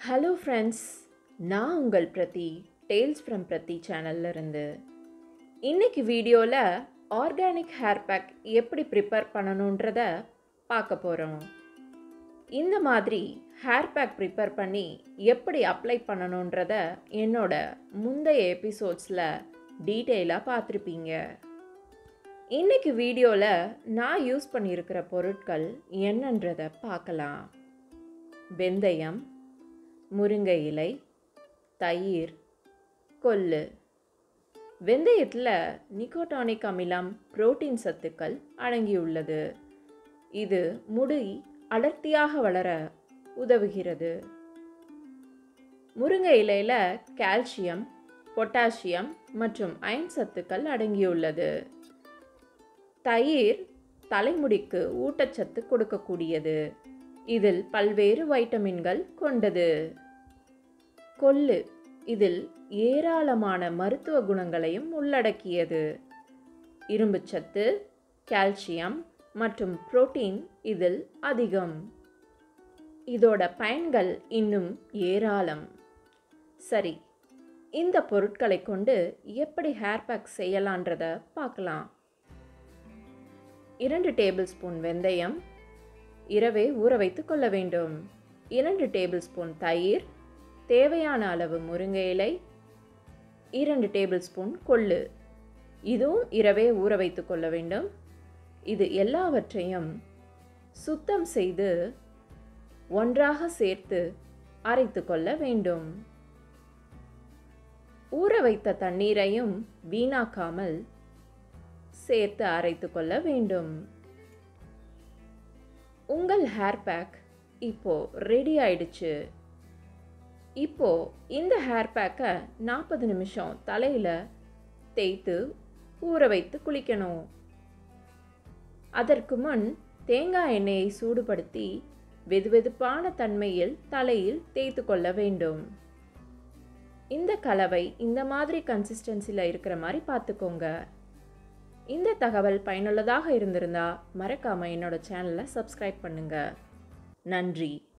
hello friends நான் உங்கள் பிரதி டேல்ஸ் ஃப்ரம் பிரதி சேனல்ல இருந்து இன்னைக்கு வீடியோவில் ஆர்கானிக் ஹேர் பேக் எப்படி ப்ரிப்பேர் பண்ணணுன்றத பார்க்க போகிறோம் இந்த மாதிரி ஹேர் பேக் ப்ரிப்பேர் பண்ணி எப்படி அப்ளை பண்ணணுன்றத என்னோட முந்தைய எபிசோட்ஸில் டீட்டெயிலாக பார்த்துருப்பீங்க இன்னைக்கு வீடியோவில் நான் யூஸ் பண்ணியிருக்கிற பொருட்கள் என்னன்றதை பார்க்கலாம் வெந்தயம் முருங்கை இலை தயிர் கொள்ளு வெந்தயத்தில் நிக்கோட்டானிக் அமிலம் புரோட்டீன் சத்துக்கள் அடங்கியுள்ளது இது முடி அடர்த்தியாக வளர உதவுகிறது முருங்கை இலையில் கால்சியம் பொட்டாசியம் மற்றும் அயன் சத்துக்கள் அடங்கியுள்ளது தயிர் தலைமுடிக்கு ஊட்டச்சத்து கொடுக்கக்கூடியது இதில் பல்வேறு வைட்டமின்கள் கொண்டது கொள்ளு இதில் ஏராளமான மருத்துவ குணங்களையும் உள்ளடக்கியது இரும்புச்சத்து கால்சியம் மற்றும் புரோட்டீன் இதில் அதிகம் இதோட பயன்கள் இன்னும் ஏராளம் சரி இந்த பொருட்களை கொண்டு எப்படி ஹேர் பேக் செய்யலான்றத பார்க்கலாம் இரண்டு டேபிள் ஸ்பூன் வெந்தயம் இரவே ஊற வைத்து கொள்ள வேண்டும் இரண்டு டேபிள் ஸ்பூன் தயிர் தேவையான அளவு முருங்கை இலை இரண்டு டேபிள் ஸ்பூன் கொள்ளு இதுவும் இரவே ஊற வைத்து கொள்ள வேண்டும் இது எல்லாவற்றையும் சுத்தம் செய்து ஒன்றாக சேர்த்து அரைத்து கொள்ள வேண்டும் ஊற வைத்த தண்ணீரையும் வீணாக்காமல் சேர்த்து அரைத்து கொள்ள வேண்டும் உங்கள் ஹேர் பேக் இப்போ ரெடி ஆயிடுச்சு இப்போ இந்த ஹேர் பேக்கை நாற்பது நிமிஷம் தலையில் தேய்த்து ஊற வைத்து குளிக்கணும் அதற்கு முன் தேங்காய் எண்ணெயை சூடுபடுத்தி வெதுவெதுப்பான தன்மையில் தலையில் தேய்த்து கொள்ள வேண்டும் இந்த கலவை இந்த மாதிரி கன்சிஸ்டன்சியில் இருக்கிற மாதிரி பார்த்துக்கோங்க இந்த தகவல் பயனுள்ளதாக இருந்திருந்தா மறக்காமல் என்னோட சேனலை சப்ஸ்கிரைப் பண்ணுங்கள் நன்றி